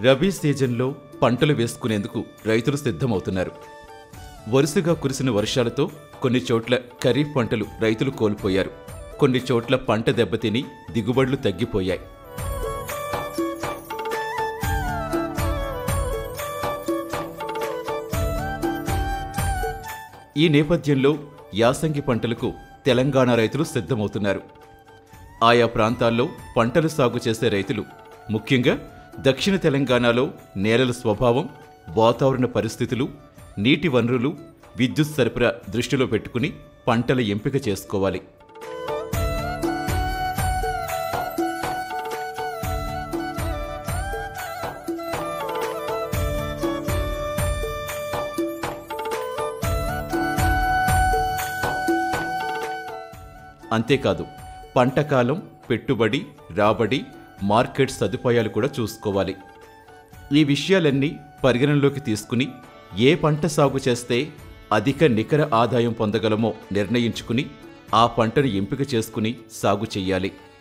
రబీ సీజన్లో పంటలు వేసుకునేందుకు రైతులు సిద్ధమవుతున్నారు వరుసగా కురిసిన వర్షాలతో కొన్ని చోట్ల ఖరీఫ్ పంటలు రైతులు కోల్పోయారు కొన్ని చోట్ల పంట దెబ్బతిని దిగుబడులు తగ్గిపోయాయి ఈ నేపథ్యంలో యాసంగి పంటలకు తెలంగాణ రైతులు సిద్ధమవుతున్నారు ఆయా ప్రాంతాల్లో పంటలు సాగు చేసే రైతులు ముఖ్యంగా దక్షిణ తెలంగాణలో నేలల స్వభావం వాతావరణ పరిస్థితులు నీటి వనరులు విద్యుత్ సరఫరా దృష్టిలో పెట్టుకుని పంటల ఎంపిక చేసుకోవాలి అంతేకాదు పంట కాలం పెట్టుబడి రాబడి మార్కెట్ సదుపాయాలు కూడా చూసుకోవాలి ఈ విషయాలన్నీ పరిగణనలోకి తీసుకుని ఏ పంట సాగు చేస్తే అధిక నికర ఆదాయం పొందగలమో నిర్ణయించుకుని ఆ పంటను ఎంపిక చేసుకుని సాగు చెయ్యాలి